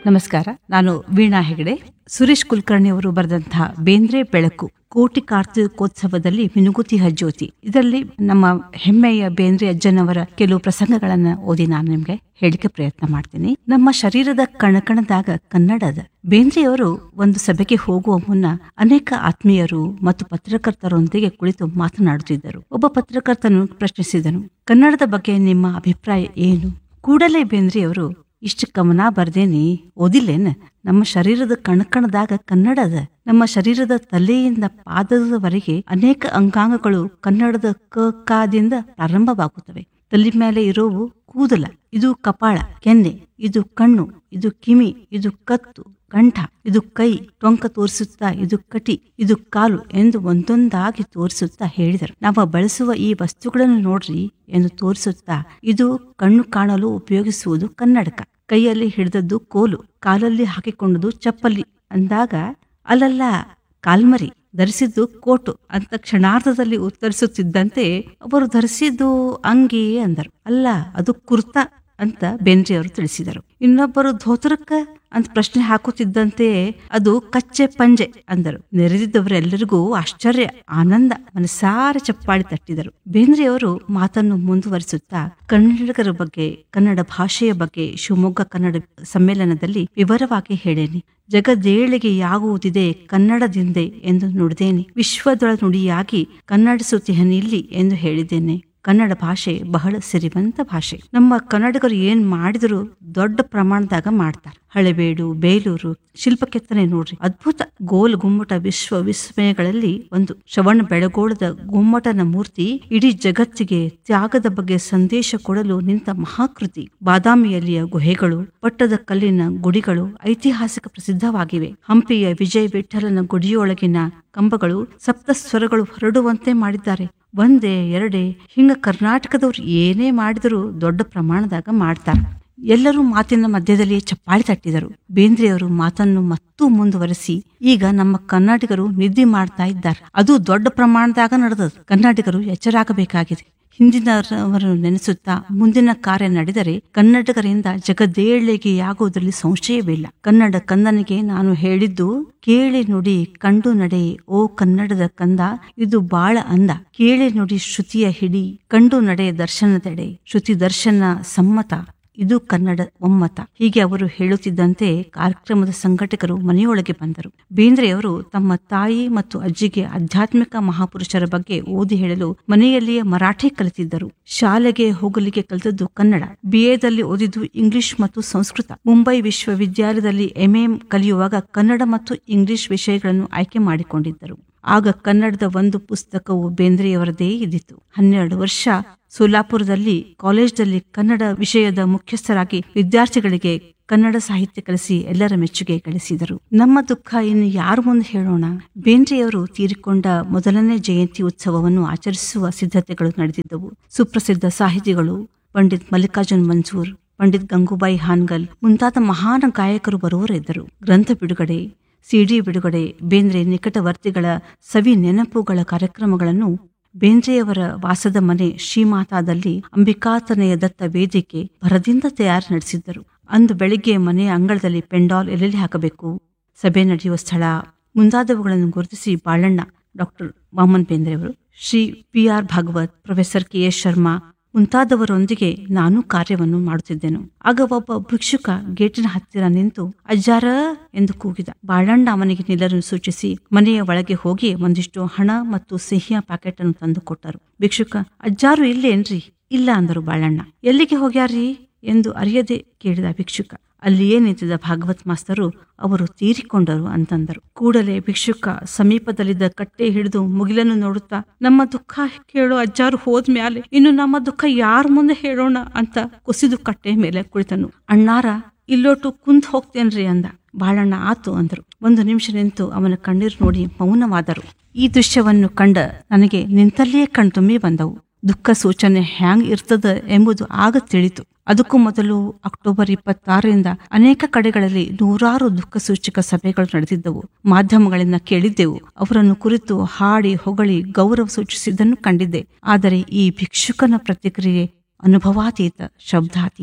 ನಮಸ್ಕಾರ ನಾನು ವೀಣಾ ಹೆಗಡೆ ಸುರೇಶ್ ಕುಲಕರ್ಣಿ ಅವರು ಬರೆದಂತಹ ಬೇಂದ್ರೆ ಬೆಳಕು ಕೋಟಿ ಕಾರ್ತಿಕೋತ್ಸವದಲ್ಲಿ ಮಿನುಗುತಿ ಹಜ್ಜೋತಿ ಇದರಲ್ಲಿ ನಮ್ಮ ಹೆಮ್ಮೆಯ ಬೇಂದ್ರೆ ಅಜ್ಜನವರ ಕೆಲವು ಪ್ರಸಂಗಗಳನ್ನ ಓದಿ ನಾನು ನಿಮ್ಗೆ ಹೇಳಿಕೆ ಪ್ರಯತ್ನ ಮಾಡ್ತೀನಿ ನಮ್ಮ ಶರೀರದ ಕಣಕಣದಾಗ ಕನ್ನಡದ ಬೇಂದ್ರೆಯವರು ಒಂದು ಸಭೆಗೆ ಹೋಗುವ ಮುನ್ನ ಅನೇಕ ಆತ್ಮೀಯರು ಮತ್ತು ಪತ್ರಕರ್ತರೊಂದಿಗೆ ಕುಳಿತು ಮಾತನಾಡುತ್ತಿದ್ದರು ಒಬ್ಬ ಪತ್ರಕರ್ತನು ಪ್ರಶ್ನಿಸಿದನು ಕನ್ನಡದ ಬಗ್ಗೆ ನಿಮ್ಮ ಅಭಿಪ್ರಾಯ ಏನು ಕೂಡಲೇ ಬೇಂದ್ರೆಯವರು ಇಷ್ಟು ಕವನ ಬರ್ದೇನಿ ಓದಿಲ್ಲೇನ ನಮ್ಮ ಶರೀರದ ಕಣಕಣದಾಗ ಕನ್ನಡದ ನಮ್ಮ ಶರೀರದ ತಲೆಯಿಂದ ಪಾದದವರೆಗೆ ಅನೇಕ ಅಂಗಾಂಗಗಳು ಕನ್ನಡದ ಕ ಕಾದಿಂದ ಪ್ರಾರಂಭವಾಗುತ್ತವೆ ತಲೆ ಮೇಲೆ ಇರೋವು ಕೂದಲ ಇದು ಕಪಾಳ ಕೆನ್ನೆ ಇದು ಕಣ್ಣು ಇದು ಕಿಮಿ ಇದು ಕತ್ತು ಕಂಠ ಇದು ಕೈ ಟೊಂಕ ತೋರಿಸುತ್ತಾ ಇದು ಕಟಿ ಇದು ಕಾಲು ಎಂದು ಒಂದೊಂದಾಗಿ ತೋರಿಸುತ್ತಾ ಹೇಳಿದರು ನಾವು ಬಳಸುವ ಈ ವಸ್ತುಗಳನ್ನು ನೋಡ್ರಿ ಎಂದು ತೋರಿಸುತ್ತಾ ಇದು ಕಣ್ಣು ಕಾಣಲು ಉಪಯೋಗಿಸುವುದು ಕನ್ನಡಕ ಕೈಯಲ್ಲಿ ಹಿಡಿದದ್ದು ಕೋಲು ಕಾಲಲ್ಲಿ ಹಾಕಿಕೊಂಡದ್ದು ಚಪ್ಪಲಿ ಅಂದಾಗ ಅಲ್ಲಲ್ಲ ಕಾಲ್ಮರಿ ಧರಿಸಿದ್ದು ಕೋಟು ಅಂತ ಕ್ಷಣಾರ್ಧದಲ್ಲಿ ಉತ್ತರಿಸುತ್ತಿದ್ದಂತೆ ಅವರು ಧರಿಸಿದ್ದು ಅಂಗಿ ಅಂದರು ಅಲ್ಲ ಅದು ಕುರ್ತಾ ಅಂತ ಬೇಂದ್ರೆಯವರು ತಿಳಿಸಿದರು ಇನ್ನೊಬ್ಬರು ಧೋತ್ರಕ್ಕ ಅಂತ ಪ್ರಶ್ನೆ ಹಾಕುತ್ತಿದ್ದಂತೆ ಅದು ಕಚ್ಚೆ ಪಂಜೆ ಅಂದರು ನೆರೆದಿದ್ದವರೆಲ್ಲರಿಗೂ ಆಶ್ಚರ್ಯ ಆನಂದ ಮನಸಾರ ಚಪ್ಪಾಳಿ ತಟ್ಟಿದರು ಬೇಂದ್ರೆಯವರು ಮಾತನ್ನು ಮುಂದುವರಿಸುತ್ತಾ ಕನ್ನಡಿಗರ ಬಗ್ಗೆ ಕನ್ನಡ ಭಾಷೆಯ ಬಗ್ಗೆ ಶಿವಮೊಗ್ಗ ಕನ್ನಡ ಸಮ್ಮೇಳನದಲ್ಲಿ ವಿವರವಾಗಿ ಹೇಳೇನಿ ಜಗದೇಳಿಗೆ ಯಾಗುವುದಿದೆ ಕನ್ನಡದಿಂದೆ ಎಂದು ನುಡಿದೇನೆ ವಿಶ್ವದೊಳ ನುಡಿಯಾಗಿ ಕನ್ನಡಿಸುತ್ತಿಹನಿಲ್ಲಿ ಎಂದು ಹೇಳಿದ್ದೇನೆ ಕನ್ನಡ ಭಾಷೆ ಬಹಳ ಸಿರಿವಂತ ಭಾಷೆ ನಮ್ಮ ಕನ್ನಡಿಗರು ಏನ್ ಮಾಡಿದ್ರು ದೊಡ್ಡ ಪ್ರಮಾಣದಾಗ ಮಾಡ್ತಾರೆ ಹಳೆಬೇಡು ಬೇಲೂರು ಶಿಲ್ಪ ಕೆತ್ತನೆ ನೋಡ್ರಿ ಅದ್ಭುತ ಗೋಲ್ ಗುಮ್ಮಟ ವಿಶ್ವ ವಿಸ್ಮಯಗಳಲ್ಲಿ ಒಂದು ಶ್ರವಣ ಬೆಳಗೋಳದ ಗುಮ್ಮಟನ ಮೂರ್ತಿ ಇಡೀ ಜಗತ್ತಿಗೆ ತ್ಯಾಗದ ಬಗ್ಗೆ ಸಂದೇಶ ಕೊಡಲು ನಿಂತ ಮಹಾಕೃತಿ ಬಾದಾಮಿಯಲ್ಲಿಯ ಗುಹೆಗಳು ಪಟ್ಟದ ಕಲ್ಲಿನ ಗುಡಿಗಳು ಐತಿಹಾಸಿಕ ಪ್ರಸಿದ್ಧವಾಗಿವೆ ಹಂಪಿಯ ವಿಜಯ ವಿಠಲನ ಗುಡಿಯೊಳಗಿನ ಕಂಬಗಳು ಸಪ್ತ ಸ್ವರಗಳು ಹೊರಡುವಂತೆ ಮಾಡಿದ್ದಾರೆ ಒಂದೇ ಎರಡೇ ಹಿಂಗ ಕರ್ನಾಟಕದವ್ರು ಏನೇ ಮಾಡಿದರೂ ದೊಡ್ಡ ಪ್ರಮಾಣದಾಗ ಮಾಡ್ತಾರೆ ಎಲ್ಲರೂ ಮಾತಿನ ಮಧ್ಯದಲ್ಲಿ ಚಪ್ಪಾಳಿ ತಟ್ಟಿದರು ಬೇಂದ್ರೆಯವರು ಮಾತನ್ನು ಮತ್ತೂ ಮುಂದುವರೆಸಿ ಈಗ ನಮ್ಮ ಕನ್ನಡಿಗರು ನಿದ್ದೆ ಮಾಡ್ತಾ ಇದ್ದಾರೆ ಅದು ದೊಡ್ಡ ಪ್ರಮಾಣದಾಗ ನಡೆದದು ಕನ್ನಡಿಗರು ಎಚ್ಚರಾಗಬೇಕಾಗಿದೆ ಹಿಂದಿನವರನ್ನು ನೆನೆಸುತ್ತಾ ಮುಂದಿನ ಕಾರ್ಯ ನಡೆದರೆ ಕನ್ನಡಿಗರಿಂದ ಜಗದೇಳಿಗೆಯಾಗುವುದರಲ್ಲಿ ಸಂಶಯವಿಲ್ಲ ಕನ್ನಡ ಕಂದನಿಗೆ ನಾನು ಹೇಳಿದ್ದು ಕೇಳಿ ನುಡಿ ಕಂಡು ನಡೆ ಓ ಕನ್ನಡದ ಕಂದ ಇದು ಬಾಳ ಅಂದ ಕೇಳಿ ನುಡಿ ಶ್ರುತಿಯ ಹಿಡಿ ಕಂಡು ನಡೆ ದರ್ಶನದೆಡೆ ಶ್ರುತಿ ದರ್ಶನ ಸಮ್ಮತ ಇದು ಕನ್ನಡ ಒಮ್ಮತ ಹೀಗೆ ಅವರು ಹೇಳುತ್ತಿದ್ದಂತೆ ಕಾರ್ಯಕ್ರಮದ ಸಂಘಟಕರು ಮನೆಯೊಳಗೆ ಬಂದರು ಬೇಂದ್ರೆಯವರು ತಮ್ಮ ತಾಯಿ ಮತ್ತು ಅಜ್ಜಿಗೆ ಆಧ್ಯಾತ್ಮಿಕ ಮಹಾಪುರುಷರ ಬಗ್ಗೆ ಓದಿ ಹೇಳಲು ಮನೆಯಲ್ಲಿಯೇ ಮರಾಠಿ ಕಲಿತಿದ್ದರು ಶಾಲೆಗೆ ಹೋಗಲಿಕ್ಕೆ ಕಲಿತದ್ದು ಕನ್ನಡ ಬಿಎದಲ್ಲಿ ಓದಿದ್ದು ಇಂಗ್ಲಿಷ್ ಮತ್ತು ಸಂಸ್ಕೃತ ಮುಂಬೈ ವಿಶ್ವವಿದ್ಯಾಲಯದಲ್ಲಿ ಎಂಎ ಕಲಿಯುವಾಗ ಕನ್ನಡ ಮತ್ತು ಇಂಗ್ಲಿಷ್ ವಿಷಯಗಳನ್ನು ಆಯ್ಕೆ ಮಾಡಿಕೊಂಡಿದ್ದರು ಆಗ ಕನ್ನಡದ ಒಂದು ಪುಸ್ತಕವು ಬೇಂದ್ರೆಯವರದೇ ಇದ್ದಿತು ಹನ್ನೆರಡು ವರ್ಷ ಸೋಲಾಪುರದಲ್ಲಿ ಕಾಲೇಜ್ನಲ್ಲಿ ಕನ್ನಡ ವಿಷಯದ ಮುಖ್ಯಸ್ಥರಾಗಿ ವಿದ್ಯಾರ್ಥಿಗಳಿಗೆ ಕನ್ನಡ ಸಾಹಿತ್ಯ ಕಲಿಸಿ ಎಲ್ಲರ ಮೆಚ್ಚುಗೆ ಗಳಿಸಿದರು ನಮ್ಮ ದುಃಖ ಇನ್ನು ಯಾರು ಮುಂದೆ ಹೇಳೋಣ ಬೇಂದ್ರೆಯವರು ತೀರಿಕೊಂಡ ಮೊದಲನೇ ಜಯಂತಿ ಉತ್ಸವವನ್ನು ಆಚರಿಸುವ ಸಿದ್ಧತೆಗಳು ನಡೆದಿದ್ದವು ಸುಪ್ರಸಿದ್ಧ ಸಾಹಿತಿಗಳು ಪಂಡಿತ್ ಮಲ್ಲಿಕಾರ್ಜುನ್ ಮನ್ಸೂರ್ ಪಂಡಿತ್ ಗಂಗೂಬಾಯಿ ಹಾನ್ಗಲ್ ಮುಂತಾದ ಮಹಾನ್ ಗಾಯಕರು ಬರುವವರಿದ್ದರು ಗ್ರಂಥ ಬಿಡುಗಡೆ ಸಿಡಿ ಬಿಡುಗಡೆ ಬೇಂದ್ರೆ ನಿಕಟವರ್ತಿಗಳ ಸವಿ ನೆನಪುಗಳ ಕಾರ್ಯಕ್ರಮಗಳನ್ನು ಬೇಂದ್ರೆಯವರ ವಾಸದ ಮನೆ ಶ್ರೀಮಾತಾದಲ್ಲಿ ಅಂಬಿಕಾತನೆಯ ದತ್ತ ವೇದಿಕೆ ಭರದಿಂದ ತಯಾರು ನಡೆಸಿದ್ದರು ಅಂದು ಬೆಳಿಗ್ಗೆ ಮನೆಯ ಅಂಗಳದಲ್ಲಿ ಪೆಂಡಾಲ್ ಎಲ್ಲೆಲ್ಲಿ ಹಾಕಬೇಕು ಸಭೆ ನಡೆಯುವ ಸ್ಥಳ ಮುಂತಾದವುಗಳನ್ನು ಗುರುತಿಸಿ ಬಾಳಣ್ಣ ಡಾಕ್ಟರ್ ವಾಮನ್ ಬೇಂದ್ರೆಯವರು Shri P R Bhagwat professor K S Sharma ಮುಂತಾದವರೊಂದಿಗೆ ನಾನು ಕಾರ್ಯವನ್ನು ಮಾಡುತ್ತಿದ್ದೆನು ಆಗ ಒಬ್ಬ ಭಿಕ್ಷುಕ ಗೇಟಿನ ಹತ್ತಿರ ನಿಂತು ಅಜ್ಜಾರ ಎಂದು ಕೂಗಿದ ಬಾಳಣ್ಣ ಅವನಿಗೆ ನಿಲ್ಲಲು ಸೂಚಿಸಿ ಮನೆಯ ಒಳಗೆ ಹೋಗಿ ಒಂದಿಷ್ಟು ಹಣ ಮತ್ತು ಸಿಹಿಯ ಪ್ಯಾಕೆಟ್ ಅನ್ನು ತಂದು ಕೊಟ್ಟರು ಭಿಕ್ಷುಕ ಅಜ್ಜಾರು ಇಲ್ಲೇನ್ರಿ ಇಲ್ಲ ಅಂದರು ಬಾಳಣ್ಣ ಎಲ್ಲಿಗೆ ಹೋಗ್ಯಾರ್ರಿ ಎಂದು ಅರಿಯದೆ ಕೇಳಿದ ಭಿಕ್ಷುಕ ಅಲ್ಲಿಯೇ ನಿಂತಿದ್ದ ಭಾಗವತ್ ಮಾಸ್ತರು ಅವರು ತೀರಿಕೊಂಡರು ಅಂತಂದರು ಕೂಡಲೇ ಭಿಕ್ಷುಕ ಸಮೀಪದಲ್ಲಿದ್ದ ಕಟ್ಟೆ ಹಿಡಿದು ಮುಗಿಲನ್ನು ನೋಡುತ್ತಾ ನಮ್ಮ ದುಃಖ ಕೇಳೋ ಅಜ್ಜಾರು ಹೋದ್ಮ್ಯಾಲೆ ಇನ್ನು ನಮ್ಮ ದುಃಖ ಯಾರ ಮುಂದೆ ಹೇಳೋಣ ಅಂತ ಕುಸಿದು ಕಟ್ಟೆ ಮೇಲೆ ಕುಳಿತನು ಅಣ್ಣಾರ ಇಲ್ಲೋಟು ಕುಂತ್ ಹೋಗ್ತೇನ್ರಿ ಅಂದ ಬಾಳಣ್ಣ ಆತು ಅಂದರು ಒಂದು ನಿಮಿಷ ನಿಂತು ಅವನ ಕಣ್ಣೀರು ನೋಡಿ ಮೌನವಾದರು ಈ ದೃಶ್ಯವನ್ನು ಕಂಡ ನನಗೆ ನಿಂತಲ್ಲಿಯೇ ಕಣ್ತುಂಬಿ ಬಂದವು ದುಃಖ ಸೂಚನೆ ಹ್ಯಾಂಗ್ ಇರ್ತದ ಎಂಬುದು ಆಗ ತಿಳಿತು ಅದಕ್ಕೂ ಮೊದಲು ಅಕ್ಟೋಬರ್ ಇಪ್ಪತ್ತಾರರಿಂದ ಅನೇಕ ಕಡೆಗಳಲ್ಲಿ ನೂರಾರು ದುಃಖ ಸೂಚಕ ಸಭೆಗಳು ನಡೆದಿದ್ದವು ಮಾಧ್ಯಮಗಳಿಂದ ಕೇಳಿದ್ದೆವು ಅವರನ್ನು ಕುರಿತು ಹಾಡಿ ಹೊಗಳಿ ಗೌರವ ಸೂಚಿಸಿದ್ದನ್ನು ಕಂಡಿದ್ದೆ ಆದರೆ ಈ ಭಿಕ್ಷುಕನ ಪ್ರತಿಕ್ರಿಯೆ ಅನುಭವಾತೀತ ಶಬ್ದಾತೀತ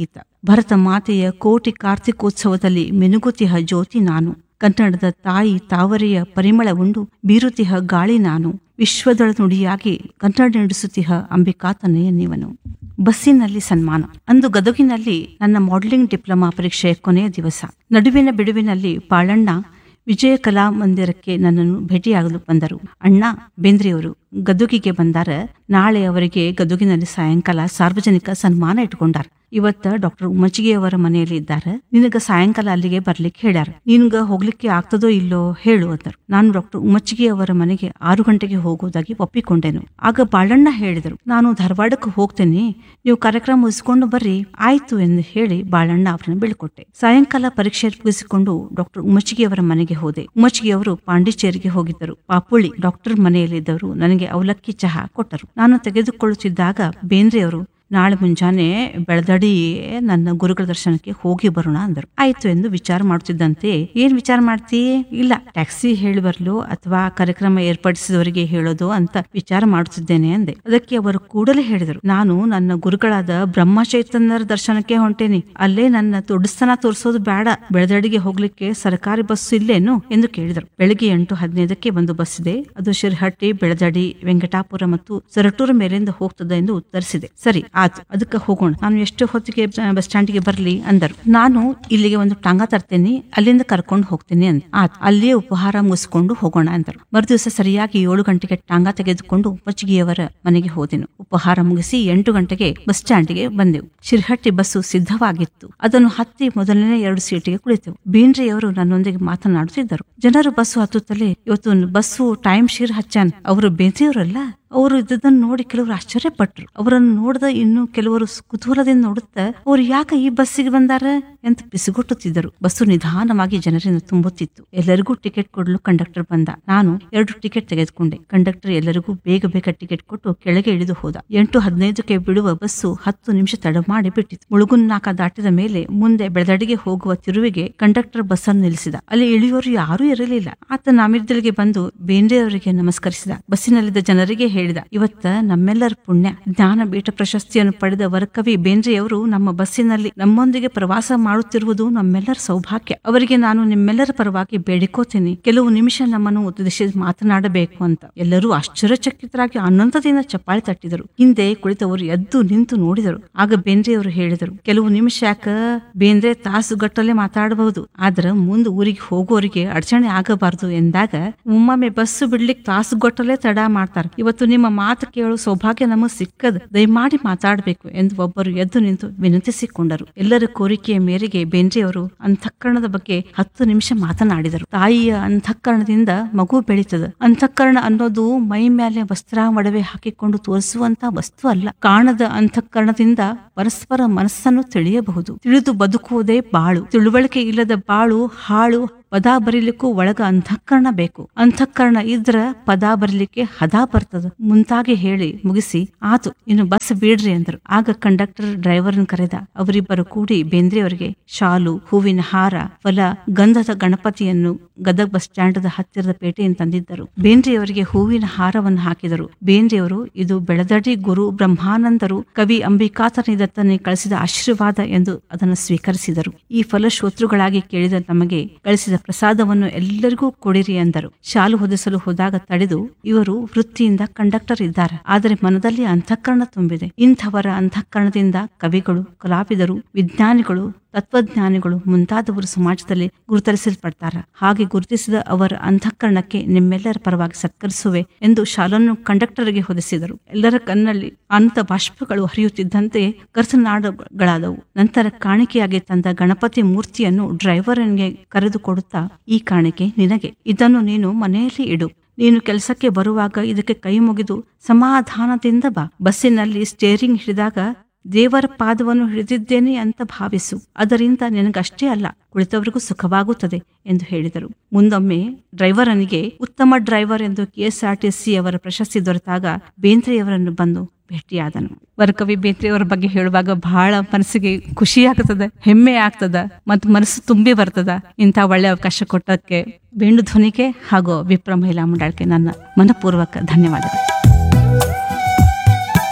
ಭರತ ಮಾತೆಯ ಕೋಟಿ ಕಾರ್ತಿಕೋತ್ಸವದಲ್ಲಿ ಮಿನುಗುತಿಹ ಜ್ಯೋತಿ ನಾನು ಕನ್ನಡದ ತಾಯಿ ತಾವರೆಯ ಪರಿಮಳ ಉಂಡು ಬೀರುತಿಹ ಗಾಳಿ ನಾನು ವಿಶ್ವದಳ ನುಡಿಯಾಗಿ ಕನ್ನಡ ನಡೆಸುತ್ತಿಹ ಅಂಬಿಕಾತನೆಯ ನೀವನು ಬಸ್ಸಿನಲ್ಲಿ ಸನ್ಮಾನ ಅಂದು ಗದಗಿನಲ್ಲಿ ನನ್ನ ಮಾಡೆಲಿಂಗ್ ಡಿಪ್ಲೊಮಾ ಪರೀಕ್ಷೆಯ ಕೊನೆಯ ದಿವಸ ನಡುವಿನ ಬಿಡುವಿನಲ್ಲಿ ಪಾಳಣ್ಣ ವಿಜಯ ಕಲಾ ಮಂದಿರಕ್ಕೆ ನನ್ನನ್ನು ಭೇಟಿಯಾಗಲು ಬಂದರು ಅಣ್ಣ ಬೇಂದ್ರೆಯವರು ಗದುಗಿಗೆ ಬಂದಾರ ನಾಳೆ ಅವರಿಗೆ ಗದುಗಿನಲ್ಲಿ ಸಾಯಂಕಾಲ ಸಾರ್ವಜನಿಕ ಸನ್ಮಾನ ಇಟ್ಕೊಂಡಾರ ಇವತ್ತ ಡಾಕ್ಟರ್ ಉಮಚಿಗೆ ಅವರ ಮನೆಯಲ್ಲಿ ಇದ್ದಾರೆ ನಿನಗ ಸಾಯಂಕಾಲ ಅಲ್ಲಿಗೆ ಬರ್ಲಿಕ್ಕೆ ಹೇಳ್ಯಾರ ನಿನ್ಗ ಹೋಗ್ಲಿಕ್ಕೆ ಆಗ್ತದೋ ಇಲ್ಲೋ ಹೇಳು ಅಂದರು ನಾನು ಡಾಕ್ಟರ್ ಉಮಚಿಗೆ ಅವರ ಮನೆಗೆ ಆರು ಗಂಟೆಗೆ ಹೋಗುವುದಾಗಿ ಒಪ್ಪಿಕೊಂಡೆನು ಆಗ ಬಾಳಣ್ಣ ಹೇಳಿದರು ನಾನು ಧಾರವಾಡಕ್ಕೆ ಹೋಗ್ತೇನೆ ನೀವು ಕಾರ್ಯಕ್ರಮ ಮುಗಿಸಿಕೊಂಡು ಬರ್ರಿ ಆಯ್ತು ಎಂದು ಹೇಳಿ ಬಾಳಣ್ಣ ಅವರನ್ನು ಬೀಳ್ಕೊಟ್ಟೆ ಸಾಯಂಕಾಲ ಪರೀಕ್ಷೆ ಮುಗಿಸಿಕೊಂಡು ಡಾಕ್ಟರ್ ಉಮಚಿಗೆ ಅವರ ಮನೆಗೆ ಹೋದೆ ಉಮಚಿಗೆ ಅವರು ಪಾಂಡಿಚೇರಿಗೆ ಹೋಗಿದ್ದರು ಪಾಪುಳಿ ಡಾಕ್ಟರ್ ಮನೆಯಲ್ಲಿದ್ದವರು ನನಗೆ ಅವಲಕ್ಕಿ ಚಹಾ ಕೊಟ್ಟರು ನಾನು ತೆಗೆದುಕೊಳ್ಳುತ್ತಿದ್ದಾಗ ಬೇಂದ್ರೆಯವರು ನಾಳೆ ಮುಂಜಾನೆ ಬೆಳದಡಿ ನನ್ನ ಗುರುಗಳ ದರ್ಶನಕ್ಕೆ ಹೋಗಿ ಬರೋಣ ಅಂದರು ಆಯ್ತು ಎಂದು ವಿಚಾರ ಮಾಡುತ್ತಿದ್ದಂತೆ ಏನ್ ವಿಚಾರ ಮಾಡ್ತಿ ಇಲ್ಲ ಟ್ಯಾಕ್ಸಿ ಹೇಳಿ ಬರ್ಲು ಅಥವಾ ಕಾರ್ಯಕ್ರಮ ಏರ್ಪಡಿಸಿದವರಿಗೆ ಹೇಳೋದು ಅಂತ ವಿಚಾರ ಮಾಡುತ್ತಿದ್ದೇನೆ ಅಂದೆ ಅದಕ್ಕೆ ಅವರು ಕೂಡಲೇ ಹೇಳಿದರು ನಾನು ನನ್ನ ಗುರುಗಳಾದ ಬ್ರಹ್ಮ ಚೈತನ್ಯರ ದರ್ಶನಕ್ಕೆ ಹೊಂಟೇನಿ ಅಲ್ಲೇ ನನ್ನ ದೊಡ್ಡಸ್ತನ ತೋರಿಸೋದು ಬೇಡ ಬೆಳದಡಿಗೆ ಹೋಗ್ಲಿಕ್ಕೆ ಸರ್ಕಾರಿ ಬಸ್ ಇಲ್ಲೇನು ಎಂದು ಕೇಳಿದರು ಬೆಳಿಗ್ಗೆ ಎಂಟು ಹದಿನೈದಕ್ಕೆ ಒಂದು ಬಸ್ ಇದೆ ಅದು ಶಿರಹಟ್ಟಿ ಬೆಳದಡಿ ವೆಂಕಟಾಪುರ ಮತ್ತು ಸೊರಟೂರ ಮೇಲಿಂದ ಹೋಗ್ತದೆ ಎಂದು ಉತ್ತರಿಸಿದೆ ಸರಿ ಆತು ಅದಕ್ಕೆ ಹೋಗೋಣ ನಾನು ಎಷ್ಟು ಹೊತ್ತಿಗೆ ಬಸ್ ಸ್ಟ್ಯಾಂಡ್ಗೆ ಬರ್ಲಿ ಅಂದರು ನಾನು ಇಲ್ಲಿಗೆ ಒಂದು ಟಾಂಗ ತರ್ತೇನೆ ಅಲ್ಲಿಂದ ಕರ್ಕೊಂಡು ಹೋಗ್ತೇನೆ ಅಂದ ಆತ್ ಅಲ್ಲಿಯೇ ಉಪಹಾರ ಮುಗಿಸ್ಕೊಂಡು ಹೋಗೋಣ ಅಂದರು ಮರುದಿವಸ ಸರಿಯಾಗಿ ಏಳು ಗಂಟೆಗೆ ಟಾಂಗ ತೆಗೆದುಕೊಂಡು ಉಪ್ಪಚ್ಚಿಗೆಯವರ ಮನೆಗೆ ಹೋದೆನು ಉಪಹಾರ ಮುಗಿಸಿ ಎಂಟು ಗಂಟೆಗೆ ಬಸ್ ಸ್ಟ್ಯಾಂಡ್ಗೆ ಬಂದೆವು ಶಿರಹಟ್ಟಿ ಬಸ್ಸು ಸಿದ್ಧವಾಗಿತ್ತು ಅದನ್ನು ಹತ್ತಿ ಮೊದಲನೇ ಎರಡು ಸೀಟಿಗೆ ಕುಳಿತೆವು ಬೀಂದ್ರೆಯವರು ನನ್ನೊಂದಿಗೆ ಮಾತನಾಡುತ್ತಿದ್ದರು ಜನರು ಬಸ್ಸು ಹತ್ತುತ್ತಲೇ ಇವತ್ತು ಬಸ್ಸು ಟೈಮ್ ಶೀರ್ ಹಚ್ಚಾನ್ ಅವರು ಬೇಂದ್ರೆಯವರಲ್ಲ ಅವರು ಇದನ್ನು ನೋಡಿ ಕೆಲವರು ಆಶ್ಚರ್ಯಪಟ್ರು ಅವರನ್ನು ನೋಡಿದ ಇನ್ನು ಕೆಲವರು ಕುತೂಹಲದಿಂದ ನೋಡುತ್ತಾ ಅವ್ರು ಯಾಕೆ ಈ ಬಸ್ಸಿಗೆ ಬಂದಾರ ಅಂತ ಪಿಸುಗುಟ್ಟುತ್ತಿದ್ದರು ಬಸ್ಸು ನಿಧಾನವಾಗಿ ಜನರಿಂದ ತುಂಬುತ್ತಿತ್ತು ಎಲ್ಲರಿಗೂ ಟಿಕೆಟ್ ಕೊಡಲು ಕಂಡಕ್ಟರ್ ಬಂದ ನಾನು ಎರಡು ಟಿಕೆಟ್ ತೆಗೆದುಕೊಂಡೆ ಕಂಡಕ್ಟರ್ ಎಲ್ಲರಿಗೂ ಬೇಗ ಬೇಗ ಟಿಕೆಟ್ ಕೊಟ್ಟು ಕೆಳಗೆ ಇಳಿದು ಹೋದ ಎಂಟು ಹದಿನೈದಕ್ಕೆ ಬಿಡುವ ಬಸ್ಸು ಹತ್ತು ನಿಮಿಷ ತಡ ಮಾಡಿ ಬಿಟ್ಟಿತು ಮುಳುಗುನ್ನಾಕ ದಾಟಿದ ಮೇಲೆ ಮುಂದೆ ಬೆಳದಡಿಗೆ ಹೋಗುವ ತಿರುವಿಗೆ ಕಂಡಕ್ಟರ್ ಬಸ್ಸನ್ನು ನಿಲ್ಲಿಸಿದ ಅಲ್ಲಿ ಇಳಿಯೋರು ಯಾರೂ ಇರಲಿಲ್ಲ ಆತ ನಾಮಿರ್ದಳಿಗೆ ಬಂದು ಬೇಂದ್ರೆಯವರಿಗೆ ನಮಸ್ಕರಿಸಿದ ಬಸ್ಸಿನಲ್ಲಿದ್ದ ಜನರಿಗೆ ಹೇಳಿದ ಇವತ್ತ ನಮ್ಮೆಲ್ಲರ ಪುಣ್ಯ ಜ್ಞಾನಪೀಠ ಪ್ರಶಸ್ತಿಯನ್ನು ಪಡೆದ ವರಕವಿ ಬೇಂದ್ರೆಯವರು ನಮ್ಮ ಬಸ್ಸಿನಲ್ಲಿ ನಮ್ಮೊಂದಿಗೆ ಪ್ರವಾಸ ಮಾಡುತ್ತಿರುವುದು ನಮ್ಮೆಲ್ಲರ ಸೌಭಾಗ್ಯ ಅವರಿಗೆ ನಾನು ನಿಮ್ಮೆಲ್ಲರ ಪರವಾಗಿ ಬೇಡಿಕೋತೀನಿ ಕೆಲವು ನಿಮಿಷ ನಮ್ಮನ್ನು ಉದ್ದೇಶಿಸಿ ಮಾತನಾಡಬೇಕು ಅಂತ ಎಲ್ಲರೂ ಆಶ್ಚರ್ಯಚಕಿತರಾಗಿ ಆನಂದದಿಂದ ಚಪ್ಪಾಳೆ ತಟ್ಟಿದರು ಹಿಂದೆ ಕುಳಿತವರು ಎದ್ದು ನಿಂತು ನೋಡಿದರು ಆಗ ಬೇಂದ್ರೆಯವರು ಹೇಳಿದರು ಕೆಲವು ನಿಮಿಷ ಯಾಕ ಬೇಂದ್ರೆ ತಾಸುಗಟ್ಟಲೆ ಮಾತಾಡಬಹುದು ಆದ್ರ ಮುಂದೆ ಊರಿಗೆ ಹೋಗೋರಿಗೆ ಅಡಚಣೆ ಆಗಬಾರದು ಎಂದಾಗ ಒಮ್ಮೊಮ್ಮೆ ಬಸ್ಸು ಬಿಡ್ಲಿಕ್ಕೆ ತಾಸುಗಟ್ಟಲೆ ತಡ ಮಾಡ್ತಾರೆ ಇವತ್ತು ನಿಮ್ಮ ಮಾತು ಕೇಳೋ ಸೌಭಾಗ್ಯ ನಮಗೆ ಸಿಕ್ಕದ ದಯಮಾಡಿ ಮಾತಾಡಬೇಕು ಎಂದು ಒಬ್ಬರು ಎದ್ದು ನಿಂತು ವಿನಂತಿಸಿಕೊಂಡರು ಎಲ್ಲರ ಕೋರಿಕೆಯ ಮೇರೆಗೆ ಬೇಂದ್ರೆಯವರು ಅಂತಃಕರಣದ ಬಗ್ಗೆ ಹತ್ತು ನಿಮಿಷ ಮಾತನಾಡಿದರು ತಾಯಿಯ ಅಂತಃಕರಣದಿಂದ ಮಗು ಬೆಳೀತದ ಅಂತಃಕರಣ ಅನ್ನೋದು ಮೈ ಮೇಲೆ ವಸ್ತ್ರ ಒಡವೆ ಹಾಕಿಕೊಂಡು ತೋರಿಸುವಂತ ವಸ್ತು ಅಲ್ಲ ಕಾಣದ ಅಂತಃಕರಣದಿಂದ ಪರಸ್ಪರ ಮನಸ್ಸನ್ನು ತಿಳಿಯಬಹುದು ತಿಳಿದು ಬದುಕುವುದೇ ಬಾಳು ತಿಳುವಳಿಕೆ ಇಲ್ಲದ ಬಾಳು ಹಾಳು ಪದ ಬರೀಲಿಕ್ಕೂ ಒಳಗ ಅಂತಃಕರಣ ಬೇಕು ಅಂತಃಕರಣ ಇದ್ರ ಪದ ಬರೀಲಿಕ್ಕೆ ಹದ ಬರ್ತದ ಮುಂತಾಗಿ ಹೇಳಿ ಮುಗಿಸಿ ಆತು ಇನ್ನು ಬಸ್ ಬಿಡ್ರಿ ಅಂದ್ರು ಆಗ ಕಂಡಕ್ಟರ್ ಡ್ರೈವರ್ನ ಕರೆದ ಅವರಿಬ್ಬರು ಕೂಡಿ ಬೇಂದ್ರೆಯವರಿಗೆ ಶಾಲು ಹೂವಿನ ಹಾರ ಫಲ ಗಂಧದ ಗಣಪತಿಯನ್ನು ಗದಗ್ ಬಸ್ ಸ್ಟ್ಯಾಂಡ್ ಹತ್ತಿರದ ಪೇಟೆಯನ್ನು ತಂದಿದ್ದರು ಬೇಂದ್ರೆಯವರಿಗೆ ಹೂವಿನ ಹಾರವನ್ನು ಹಾಕಿದರು ಬೇಂದ್ರೆಯವರು ಇದು ಬೆಳದಡಿ ಗುರು ಬ್ರಹ್ಮಾನಂದರು ಕವಿ ಅಂಬಿಕಾತನಿದತ್ತನೆ ಕಳಿಸಿದ ಆಶೀರ್ವಾದ ಎಂದು ಅದನ್ನು ಸ್ವೀಕರಿಸಿದರು ಈ ಫಲಶ್ರೋತೃಗಳಾಗಿ ಕೇಳಿದ ನಮಗೆ ಗಳಿಸಿದ ಪ್ರಸಾದವನ್ನು ಎಲ್ಲರಿಗೂ ಕೊಡಿರಿ ಎಂದರು ಶಾಲು ಹೊದಿಸಲು ಹೋದಾಗ ತಡೆದು ಇವರು ವೃತ್ತಿಯಿಂದ ಕಂಡಕ್ಟರ್ ಇದ್ದಾರೆ ಆದರೆ ಮನದಲ್ಲಿ ಅಂತಃಕರಣ ತುಂಬಿದೆ ಇಂಥವರ ಅಂತಃಕರಣದಿಂದ ಕವಿಗಳು ಕಲಾವಿದರು ವಿಜ್ಞಾನಿಗಳು ತತ್ವಜ್ಞಾನಿಗಳು ಮುಂತಾದವರು ಸಮಾಜದಲ್ಲಿ ಗುರುತಿಸಲ್ಪಡ್ತಾರೆ ಹಾಗೆ ಗುರುತಿಸಿದ ಅವರ ಅಂತಃಕರಣಕ್ಕೆ ನಿಮ್ಮೆಲ್ಲರ ಪರವಾಗಿ ಸತ್ಕರಿಸುವೆ ಎಂದು ಶಾಲನ್ನು ಕಂಡಕ್ಟರ್ಗೆ ಹೊದಿಸಿದರು ಎಲ್ಲರ ಕಣ್ಣಲ್ಲಿ ಅನಂತ ಬಾಷ್ಪಗಳು ಹರಿಯುತ್ತಿದ್ದಂತೆ ಕರ್ತನಾಡುಗಳಾದವು ನಂತರ ಕಾಣಿಕೆಯಾಗಿ ತಂದ ಗಣಪತಿ ಮೂರ್ತಿಯನ್ನು ಡ್ರೈವರ್ಗೆ ಕರೆದು ಕೊಡುತ್ತಾ ಈ ಕಾಣಿಕೆ ನಿನಗೆ ಇದನ್ನು ನೀನು ಮನೆಯಲ್ಲಿ ಇಡು ನೀನು ಕೆಲಸಕ್ಕೆ ಬರುವಾಗ ಇದಕ್ಕೆ ಕೈ ಮುಗಿದು ಸಮಾಧಾನದಿಂದ ಬಾ ಬಸ್ಸಿನಲ್ಲಿ ಸ್ಟೇರಿಂಗ್ ಹಿಡಿದಾಗ ದೇವರ ಪಾದವನ್ನು ಹಿಡಿದಿದ್ದೇನೆ ಅಂತ ಭಾವಿಸು ಅದರಿಂದ ನಿನಗಷ್ಟೇ ಅಲ್ಲ ಕುಳಿತವರಿಗೂ ಸುಖವಾಗುತ್ತದೆ ಎಂದು ಹೇಳಿದರು ಮುಂದೊಮ್ಮೆ ಡ್ರೈವರನಿಗೆ ಉತ್ತಮ ಡ್ರೈವರ್ ಎಂದು ಕೆಎಸ್ಆರ್ಟಿಸಿ ಅವರ ಪ್ರಶಸ್ತಿ ದೊರೆತಾಗ ಬೇಂದ್ರೆಯವರನ್ನು ಬಂದು ಭೇಟಿಯಾದನು ವರಕವಿ ಬೇಂದ್ರೆಯವರ ಬಗ್ಗೆ ಹೇಳುವಾಗ ಬಹಳ ಮನಸ್ಸಿಗೆ ಖುಷಿ ಆಗ್ತದ ಹೆಮ್ಮೆ ಆಗ್ತದ ಮತ್ತು ಮನಸ್ಸು ತುಂಬಿ ಬರ್ತದ ಇಂಥ ಒಳ್ಳೆ ಅವಕಾಶ ಕೊಟ್ಟಕ್ಕೆ ಬೇಂಡು ಧ್ವನಿಗೆ ಹಾಗೂ ವಿಪ್ರ ಮಹಿಳಾ ಮಂಡಳಕ್ಕೆ ನನ್ನ ಮನಪೂರ್ವಕ ಧನ್ಯವಾದಗಳು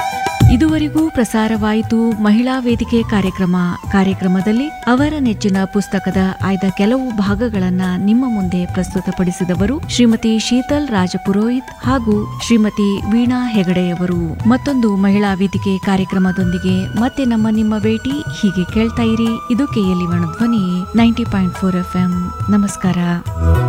ಇದುವರೆಗೂ ಪ್ರಸಾರವಾಯಿತು ಮಹಿಳಾ ವೇದಿಕೆ ಕಾರ್ಯಕ್ರಮ ಕಾರ್ಯಕ್ರಮದಲ್ಲಿ ಅವರ ನೆಚ್ಚಿನ ಪುಸ್ತಕದ ಆಯ್ದ ಕೆಲವು ಭಾಗಗಳನ್ನ ನಿಮ್ಮ ಮುಂದೆ ಪ್ರಸ್ತುತಪಡಿಸಿದವರು ಶ್ರೀಮತಿ ಶೀತಲ್ ರಾಜಪುರೋಹಿತ್ ಹಾಗೂ ಶ್ರೀಮತಿ ವೀಣಾ ಹೆಗಡೆಯವರು ಮತ್ತೊಂದು ಮಹಿಳಾ ವೇದಿಕೆ ಕಾರ್ಯಕ್ರಮದೊಂದಿಗೆ ಮತ್ತೆ ನಮ್ಮ ನಿಮ್ಮ ಭೇಟಿ ಹೀಗೆ ಕೇಳ್ತಾ ಇರಿ ಇದು ಕೆಎಲ್ಇ ಧ್ವನಿ ನೈಂಟಿ ಪಾಯಿಂಟ್ ಫೋರ್ ಎಫ್ ನಮಸ್ಕಾರ